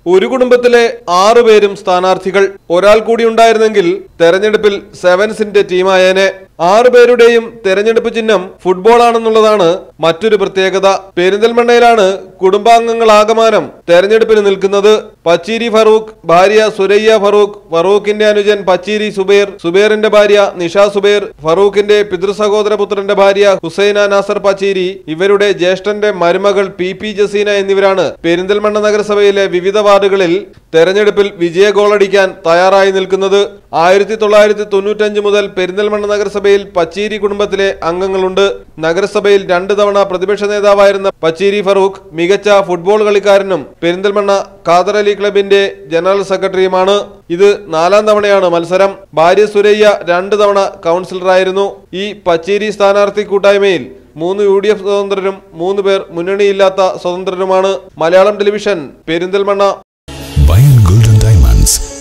ഒരു കുടുംബത്തിലെ ആറു പേരും സ്ഥാനാർത്ഥികൾ ഒരാൾ കൂടി ഉണ്ടായിരുന്നെങ്കിൽ തെരഞ്ഞെടുപ്പിൽ സെവൻസിന്റെ ടീമായേനെ ആറു പേരുടെയും തെരഞ്ഞെടുപ്പ് ചിഹ്നം ഫുട്ബോൾ ആണെന്നുള്ളതാണ് മറ്റൊരു പ്രത്യേകത പെരിന്തൽമണ്ണയിലാണ് കുടുംബാംഗങ്ങളാകമാനം തെരഞ്ഞെടുപ്പിന് നിൽക്കുന്നത് പച്ചീരി ഫറൂഖ് ഭാര്യ സുരയ്യ ഫറൂഖ് ഫറൂഖിന്റെ അനുജൻ പച്ചീരി സുബൈർ സുബൈറിന്റെ ഭാര്യ നിഷ സുബൈർ ഫറൂഖിന്റെ പിതൃസഹോദര പുത്രന്റെ ഭാര്യ ഹുസൈന നാസർ പച്ചീരി ഇവരുടെ ജ്യേഷ്ഠന്റെ മരുമകൾ പി പി ജസീന എന്നിവരാണ് പെരിന്തൽമണ്ണ നഗരസഭയിലെ വിവിധ വാർഡുകളിൽ തെരഞ്ഞെടുപ്പിൽ വിജയ ഗോളടിക്കാൻ തയ്യാറായി നിൽക്കുന്നത് ആയിരത്തി തൊള്ളായിരത്തി തൊണ്ണൂറ്റഞ്ച് മുതൽ പെരിന്തൽമണ്ണ നഗരസഭയിൽ പച്ചീരി കുടുംബത്തിലെ അംഗങ്ങളുണ്ട് നഗരസഭയിൽ രണ്ടു തവണ പ്രതിപക്ഷ നേതാവായിരുന്ന പച്ചീരി ഫറൂഖ് മികച്ച ഫുട്ബോൾ കളിക്കാരനും പെരിന്തൽമണ്ണ ഖാദർ അലി ക്ലബിന്റെ ജനറൽ സെക്രട്ടറിയുമാണ് ഇത് നാലാം തവണയാണ് മത്സരം ഭാര്യ സുരയ്യ രണ്ടു തവണ കൗൺസിലറായിരുന്നു ഈ പച്ചേരി സ്ഥാനാർത്ഥി കൂട്ടായ്മയിൽ മൂന്ന് യു ഡി എഫ് സ്വതന്ത്രരും മൂന്ന് പേർ മുന്നണിയില്ലാത്ത സ്വതന്ത്രരുമാണ് Malayalam television Perinthalmanna Bayan Golden Diamonds,